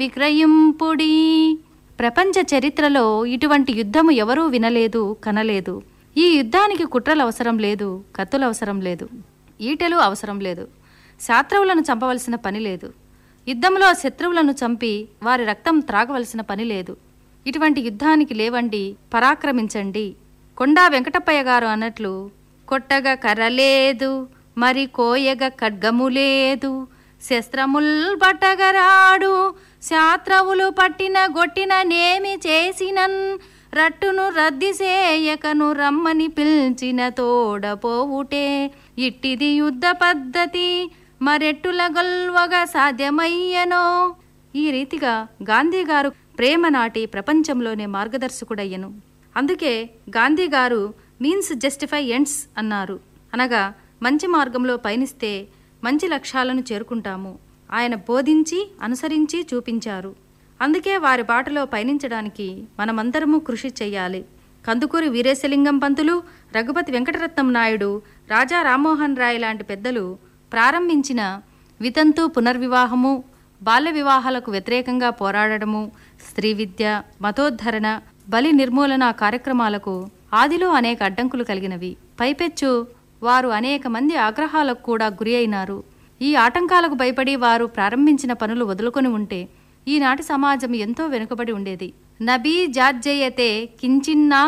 విక్రయింపుడి ప్రపంచ చరిత్రలో ఇటువంటి యుద్ధము ఎవరూ వినలేదు కనలేదు ఈ యుద్ధానికి కుట్రలు అవసరం లేదు కత్తులు అవసరం లేదు ఈటెలు అవసరం లేదు శాత్రువులను చంపవలసిన పని లేదు యుద్ధంలో శత్రువులను చంపి వారి రక్తం త్రాగవలసిన పని లేదు ఇటువంటి యుద్ధానికి లేవండి పరాక్రమించండి కొండా వెంకటప్పయ్య గారు అన్నట్లు కొట్టగా కర్ర లేదు మరి కోయగ ఖడ్గము లేదు శస్త్రముల్ పట్టగరాడు శాత్రవులు పట్టిన గొట్టిన నేమి చేసినన్ రట్టును రద్ది చేయకను రమ్మని పిలిచిన తోడపోవుటే ఇట్టిది యుద్ధ పద్ధతి మరెట్టుల గొల్వగా సాధ్యమయ్యనో ఈ రీతిగా గాంధీ గారు ప్రేమ నాటి ప్రపంచంలోనే మార్గదర్శకుడయ్యను అందుకే గాంధీ గారు మీన్స్ జస్టిఫై ఎండ్స్ అన్నారు అనగా మంచి మార్గంలో పయనిస్తే మంచి లక్ష్యాలను చేరుకుంటాము ఆయన బోధించి అనుసరించి చూపించారు అందుకే వారి బాటలో పయనించడానికి మనమందరము కృషి చెయ్యాలి కందుకూరి వీరేశలింగం పంతులు రఘుపతి వెంకటరత్నం నాయుడు రాజా రామ్మోహన్ రాయ్ లాంటి పెద్దలు ప్రారంభించిన వితంతు పునర్వివాహము బాల్య వివాహాలకు వ్యతిరేకంగా పోరాడడము స్త్రీ విద్య మతోద్ధరణ బలి నిర్మూలన కార్యక్రమాలకు ఆదిలో అనేక అడ్డంకులు కలిగినవి పైపెచ్చు వారు అనేక మంది ఆగ్రహాలకు కూడా గురి అయినారు ఈ ఆటంకాలకు భయపడి వారు ప్రారంభించిన పనులు వదులుకొని ఉంటే ఈనాటి సమాజం ఎంతో వెనుకబడి ఉండేది నబీ జార్జయతే కించిన్నా